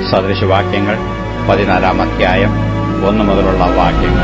സദൃശവാക്യങ്ങൾ പതിനാലാം അധ്യായം ഒന്നു മുതലുള്ള വാക്യങ്ങൾ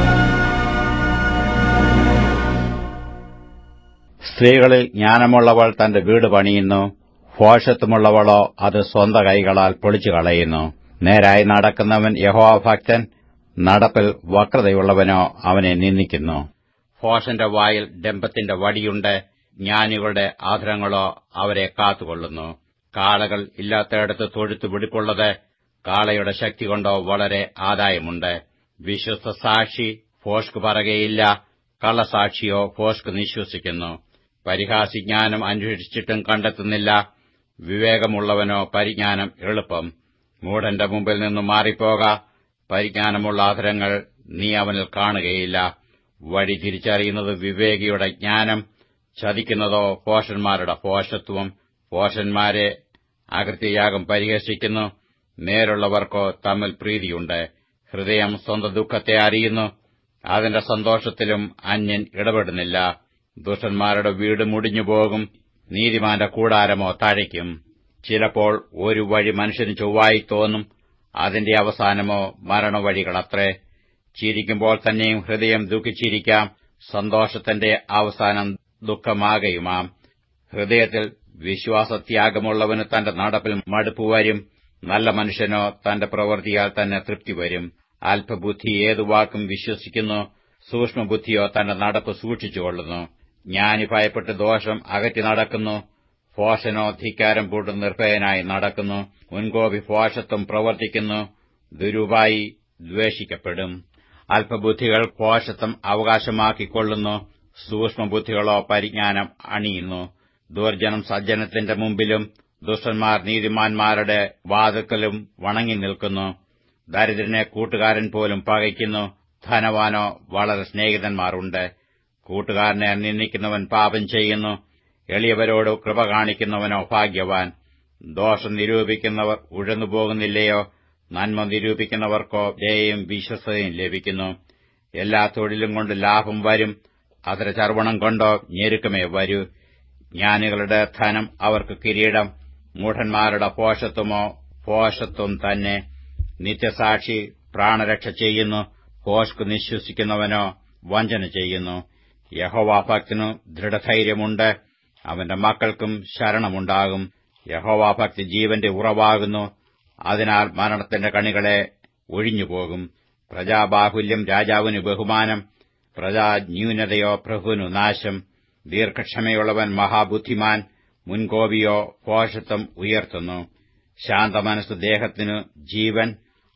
സ്ത്രീകളിൽ ജ്ഞാനമുള്ളവൾ തന്റെ വീട് പണിയുന്നു ഭോഷത്വമുള്ളവളോ അത് സ്വന്ത കൈകളാൽ പൊളിച്ചു കളയുന്നു നേരായി നടക്കുന്നവൻ യഹോഭക്തൻ നടപ്പിൽ വക്രതയുള്ളവനോ അവനെ നിന്ദിക്കുന്നു ഭോഷന്റെ വായിൽ ഡംബത്തിന്റെ വടിയുണ്ട് ജ്ഞാനികളുടെ ആദരങ്ങളോ അവരെ കാത്തുകൊള്ളുന്നു കാളകൾ ഇല്ലാത്തയിടത്ത് തൊഴുത്തു പിടിപ്പുള്ളത് കാളയുടെ ശക്തി കൊണ്ടോ വളരെ ആദായമുണ്ട് വിശ്വസ്ത സാക്ഷി ഫോഷ്ക് പറകയില്ല കള്ളസാക്ഷിയോ ഫോഷ്ക് നിശ്വസിക്കുന്നു പരിഹാസി ജ്ഞാനം അന്വേഷിച്ചിട്ടും കണ്ടെത്തുന്നില്ല വിവേകമുള്ളവനോ പരിജ്ഞാനം എളുപ്പം മൂഢന്റെ മുമ്പിൽ നിന്നും മാറിപ്പോക പരിജ്ഞാനമുള്ള ആദരങ്ങൾ നീ അവനിൽ കാണുകയില്ല വഴി തിരിച്ചറിയുന്നത് വിവേകിയുടെ ജ്ഞാനം ചതിക്കുന്നതോ പോഷന്മാരുടെ പോഷത്വം പോഷന്മാരെ അകൃത്യയാഗം പരിഹസിക്കുന്നു നേരുള്ളവർക്കോ തമ്മിൽ പ്രീതിയുണ്ട് ഹൃദയം സ്വന്തം ദുഃഖത്തെ അറിയുന്നു അതിന്റെ സന്തോഷത്തിലും അന്യൻ ഇടപെടുന്നില്ല ദുഷ്ടന്മാരുടെ വീട് മുടിഞ്ഞുപോകും നീതിമാന്റെ കൂടാരമോ തഴയ്ക്കും ചിലപ്പോൾ ഒരു വഴി മനുഷ്യന് ചൊവ്വായി തോന്നും അതിന്റെ അവസാനമോ മരണവഴികളത്രേ ചിരിക്കുമ്പോൾ തന്നെയും ഹൃദയം ദുഃഖിച്ചിരിക്കാം സന്തോഷത്തിന്റെ അവസാനം ദുഃഖമാകയുമാം ഹൃദയത്തിൽ വിശ്വാസത്യാഗമുള്ളവന് തന്റെ നടപ്പിൽ മടുപ്പ് വരും നല്ല മനുഷ്യനോ തന്റെ പ്രവൃത്തിയാൽ തന്നെ തൃപ്തി വരും അല്പബുദ്ധി ഏതു വാക്കും വിശ്വസിക്കുന്നു സൂക്ഷ്മബുദ്ധിയോ തന്റെ നടപ്പ് സൂക്ഷിച്ചുകൊള്ളുന്നു ജ്ഞാനി ഭയപ്പെട്ട് ദോഷം അകറ്റി നടക്കുന്നു ഫോഷനോ ധിക്കാരം പൂട്ട് നിർഭയനായി നടക്കുന്നു മുൻകോപി ഫോഷത്വം പ്രവർത്തിക്കുന്നു ദുരുപായി ദ്വേഷിക്കപ്പെടും അല്പബുദ്ധികൾ പോഷത്വം അവകാശമാക്കിക്കൊള്ളുന്നു സൂക്ഷ്മബുദ്ധികളോ പരിജ്ഞാനം അണിയുന്നു ദുർജനം സജ്ജനത്തിന്റെ മുമ്പിലും ദുഷ്ടന്മാർ നീതിമാന്മാരുടെ വാതുക്കലും വണങ്ങി നിൽക്കുന്നു ദരിദ്രനെ കൂട്ടുകാരൻ പോലും പകയ്ക്കുന്നു ധനവാനോ വളരെ സ്നേഹിതന്മാരുണ്ട് കൂട്ടുകാരനെ നിന്ദിക്കുന്നവൻ പാപം ചെയ്യുന്നു എളിയവരോട് കൃപ കാണിക്കുന്നവനോ ഭാഗ്യവാൻ ദോഷം നിരൂപിക്കുന്നവർ ഉഴന്നുപോകുന്നില്ലയോ നന്മ നിരൂപിക്കുന്നവർക്കോ ദയയും വിശ്വസതയും ലഭിക്കുന്നു എല്ലാ തൊഴിലും കൊണ്ട് ലാഭം വരും അതര ചർവണം കൊണ്ടോ ഞെരുക്കമേ വരൂ ജ്ഞാനികളുടെ ധനം അവർക്ക് കിരീടം മൂഢന്മാരുടെ പോഷത്വമോ പോഷത്വം തന്നെ നിത്യസാക്ഷി പ്രാണരക്ഷ ചെയ്യുന്നു ഹോഷ്ക് നിശ്വസിക്കുന്നവനോ വഞ്ചന ചെയ്യുന്നു യഹോവാഭക്തിനു ദൃഢധൈര്യമുണ്ട് അവന്റെ മക്കൾക്കും ശരണമുണ്ടാകും യഹോവാഭക്തി ജീവന്റെ ഉറവാകുന്നു അതിനാൽ മരണത്തിന്റെ കണികളെ ഒഴിഞ്ഞുപോകും പ്രജാബാഹുല്യം രാജാവിന് ബഹുമാനം പ്രജാന്യൂനതയോ പ്രഭുവിനു നാശം ദീർഘക്ഷമയുള്ളവൻ മഹാബുദ്ധിമാൻ മുൻകോപിയോ പോഷത്വം ഉയർത്തുന്നു ശാന്തമനസ്സ് ദേഹത്തിനു ജീവൻ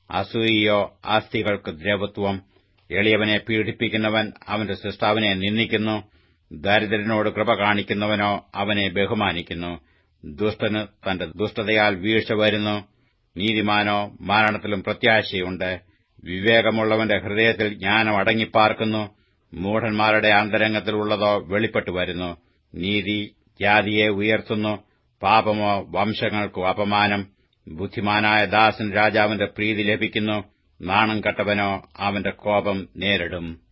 അസൂയയോ ആസ്തികൾക്ക് ദ്രവത്വം എളിയവനെ പീഡിപ്പിക്കുന്നവൻ അവന്റെ സൃഷ്ടാവിനെ നിന്ദിക്കുന്നു ദരിദ്രനോട് കൃപ കാണിക്കുന്നവനോ അവനെ ബഹുമാനിക്കുന്നു ദുഷ്ടന് തന്റെ ദുഷ്ടതയാൽ വീഴ്ച വരുന്നു നീതിമാനോ മരണത്തിലും പ്രത്യാശയുണ്ട് വിവേകമുള്ളവന്റെ ഹൃദയത്തിൽ ജ്ഞാനം അടങ്ങിപ്പാർക്കുന്നു മൂഢന്മാരുടെ അന്തരംഗത്തിലുള്ളതോ വെളിപ്പെട്ടു വരുന്നു നീതി ജാതിയെ ഉയർത്തുന്നു പാപമോ വംശങ്ങൾക്കു അപമാനം ബുദ്ധിമാനായ ദാസൻ രാജാവിന്റെ പ്രീതി ലഭിക്കുന്നു നാണം കെട്ടവനോ അവന്റെ കോപം നേരിടും